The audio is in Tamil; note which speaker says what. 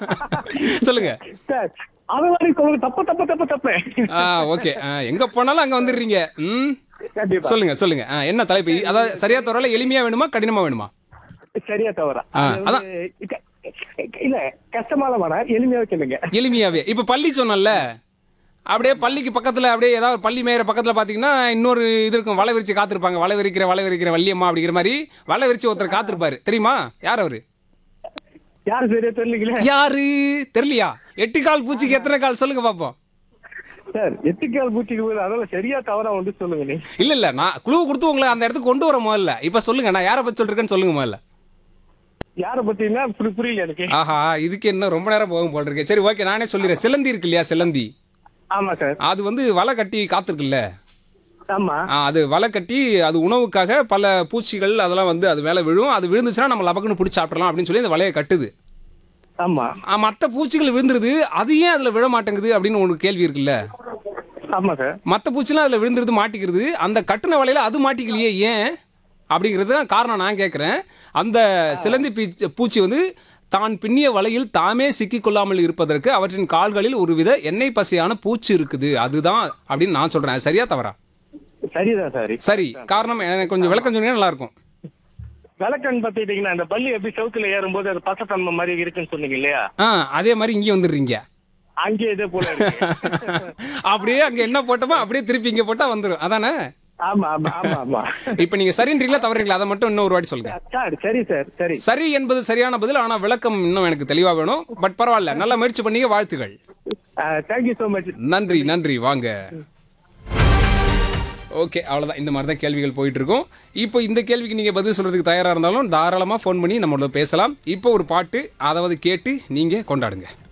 Speaker 1: சொல்லுங்க
Speaker 2: சார் அது மாதிரி சொல்லுங்க தப்பு தப்பு தப்பு தப்பு
Speaker 1: ஆ ஓகே எங்க போனாலும் அங்க வந்துடுறீங்க ம்
Speaker 2: கண்டிப்பா
Speaker 1: சொல்லுங்க சொல்லுங்க ஆ, என்ன தலைப்பு அதாவது சரியா தவிர எளிமையா வேணுமா கடினமா வேணுமா
Speaker 2: சரியா தவறா
Speaker 1: ஆ,
Speaker 2: அது வந்து க- இல்ல கஷ்டமான வேணாம் எளிமையா கேளுங்க
Speaker 1: எளிமையாவே இப்ப பள்ளி சொன்னல அப்படியே பள்ளிக்கு பக்கத்துல அப்படியே ஏதாவது ஒரு பள்ளி மேயற பக்கத்துல பாத்தீங்கன்னா இன்னொரு இது இருக்கும் வலை விரிச்சு காத்திருப்பாங்க வலை விரிக்கிற வலை விரிக்கிற வள்ளியம்மா அப்படிங்கிற மாதிரி வலை விரிச்சு ஒருத்தர் காத்திருப்பாரு தெரியுமா யார் அவரு
Speaker 2: யாரு சரியா தெரியலீங்களே
Speaker 1: யாரு தெரியலையா எட்டு கால் பூச்சிக்கு எத்தனை கால் சொல்லுங்க பாப்போம்
Speaker 2: சார் எட்டுக்கால் பூச்சிக்கு போது அதனால சரியா தவறா வந்து சொல்லுங்க நீ
Speaker 1: இல்ல இல்ல நான் குழு கொடுத்து உங்களை அந்த இடத்துக்கு கொண்டு வர முதல்ல இப்ப சொல்லுங்க நான் யாரை பத்தி சொல்றேன்னு சொல்லுங்க முதல்ல
Speaker 2: யார பத்தினா புரி- புரியல எனக்கு
Speaker 1: ஆஹா இதுக்கு என்ன ரொம்ப நேரம் போகும் போல் இருக்கு சரி ஓகே நானே சொல்லிடுறேன் சிலந்தி இருக்கு இல்லையா சிலந்தி
Speaker 2: ஆமா சார்
Speaker 1: அது வந்து வலை கட்டி காத்திருக்குல்ல
Speaker 2: ஆமா
Speaker 1: ஆ, அது வலை கட்டி அது உணவுக்காக பல பூச்சிகள் அதெல்லாம் வந்து அது மேலே விழும் அது விழுந்துச்சுன்னா நம்ம லபக்குன்னு பிடிச்சி சாப்பிடலாம் அப்படின்னு சொல்லி அந்த வலையை கட்டுது
Speaker 2: ஆமா
Speaker 1: மற்ற பூச்சிகள் விழுந்துருது அது ஏன் அதில் விழ மாட்டேங்குது அப்படின்னு ஒரு கேள்வி இருக்குல்ல
Speaker 2: ஆமா சார்
Speaker 1: மற்ற பூச்சிலாம் அதில் விழுந்துருது மாட்டிக்கிறது அந்த கட்டுன வலையில அது மாட்டிக்கலையே ஏன் அப்படிங்கிறது தான் காரணம் நான் கேட்குறேன் அந்த சிலந்தி பீச்ச பூச்சி வந்து தான் பின்னிய வலையில் தாமே சிக்கிக்கொள்ளாமல் இருப்பதற்கு அவற்றின் கால்களில் ஒருவித எண்ணெய் பசையான பூச்சி இருக்குது அதுதான் அப்படின்னு நான் சொல்றேன் அது சரியா தவறா
Speaker 2: சரிதான் சார்
Speaker 1: சரி காரணம் எனக்கு கொஞ்சம் விளக்கம் சொன்னீங்கன்னா நல்லா இருக்கும்
Speaker 2: விளக்கன் பாத்துக்கிட்டீங்கன்னா அந்த பள்ளி எப்படி சவுத்துல ஏறும்போது அது பசத்தன்மை மாதிரி இருக்குன்னு சொன்னீங்க இல்லையா
Speaker 1: ஆ அதே மாதிரி இங்கே வந்துடுறீங்க
Speaker 2: அங்கே இதே போல இருக்கு
Speaker 1: அப்படியே அங்கே என்ன போட்டோமோ அப்படியே திருப்பி இங்கே போட்டால் வந்துடும் அதானே
Speaker 2: ஆமா ஆமா ஆமா ஆமா
Speaker 1: இப்போ நீங்கள் சரின்றீங்களா தவறீங்களா அதை மட்டும் இன்னும் ஒரு வாட்டி சொல்லுங்க
Speaker 2: சார் சரி சார் சரி
Speaker 1: சரி என்பது சரியான பதில் ஆனால் விளக்கம் இன்னும் எனக்கு தெளிவாக வேணும் பட் பரவாயில்ல நல்ல முயற்சி பண்ணீங்க வாழ்த்துகள்
Speaker 2: தேங்க்யூ ஸோ மச்
Speaker 1: நன்றி நன்றி வாங்க ஓகே அவ்வளோதான் இந்த மாதிரி தான் கேள்விகள் போயிட்டு இருக்கும் இப்போ இந்த கேள்விக்கு நீங்கள் பதில் சொல்கிறதுக்கு தயாராக இருந்தாலும் தாராளமாக ஃபோன் பண்ணி நம்மளோட பேசலாம் இப்போ ஒரு பாட்டு அதாவது கேட்டு நீங்கள் கொண்டாடுங்க